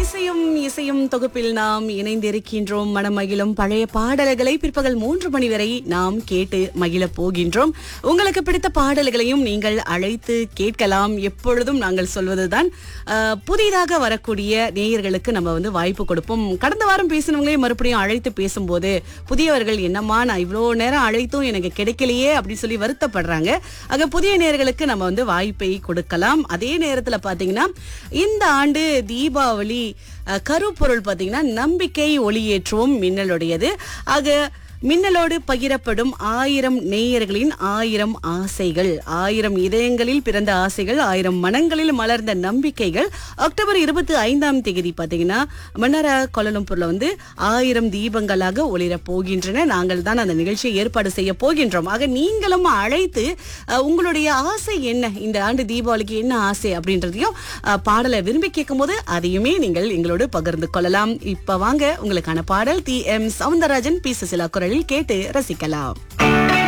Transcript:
இசையும் இசையும் தொகுப்பில் நாம் இணைந்திருக்கின்றோம் மனமகிழும் பழைய பாடல்களை பிற்பகல் மூன்று மணி வரை நாம் கேட்டு மகிழ போகின்றோம் உங்களுக்கு பிடித்த பாடல்களையும் நீங்கள் அழைத்து கேட்கலாம் எப்பொழுதும் நாங்கள் சொல்வதுதான் அஹ், புதிதாக வரக்கூடிய நேயர்களுக்கு நம்ம வந்து வாய்ப்பு கொடுப்போம் கடந்த வாரம் பேசினவங்களே மறுபடியும் அழைத்து பேசும்போது புதியவர்கள் என்னம்மா நான் இவ்வளோ நேரம் அழைத்தும் எனக்கு கிடைக்கலையே அப்படின்னு சொல்லி வருத்தப்படுறாங்க ஆக புதிய நேயர்களுக்கு நம்ம வந்து வாய்ப்பை கொடுக்கலாம் அதே நேரத்துல பாத்தீங்கன்னா இந்த ஆண்டு தீபாவளி அஹ், கருப்பொருள் பாத்தீங்கன்னா நம்பிக்கை ஒளியேற்றுவோம் மின்னலுடையது ஆக மின்னலோடு பகிரப்படும் ஆயிரம் நேயர்களின் ஆயிரம் ஆசைகள் ஆயிரம் இதயங்களில் பிறந்த ஆசைகள் ஆயிரம் மனங்களில் மலர்ந்த நம்பிக்கைகள் அக்டோபர் இருபத்தி ஐந்தாம் தேதி பாத்தீங்கன்னா மன்னர கோலலம்பூர்ல வந்து ஆயிரம் தீபங்களாக ஒளிரப் போகின்றன நாங்கள் தான் அந்த நிகழ்ச்சியை ஏற்பாடு செய்ய போகின்றோம் ஆக நீங்களும் அழைத்து அஹ், உங்களுடைய ஆசை என்ன இந்த ஆண்டு தீபாவளிக்கு என்ன ஆசை அப்படின்றதையும் அஹ், பாடலை விரும்பி கேட்கும்போது அதையுமே நீங்கள் எங்களோடு பகிர்ந்து கொள்ளலாம் இப்ப வாங்க உங்களுக்கான பாடல் T M Soundararajan P Susheela குரலில் கேட்டு ரசிக்கலாம்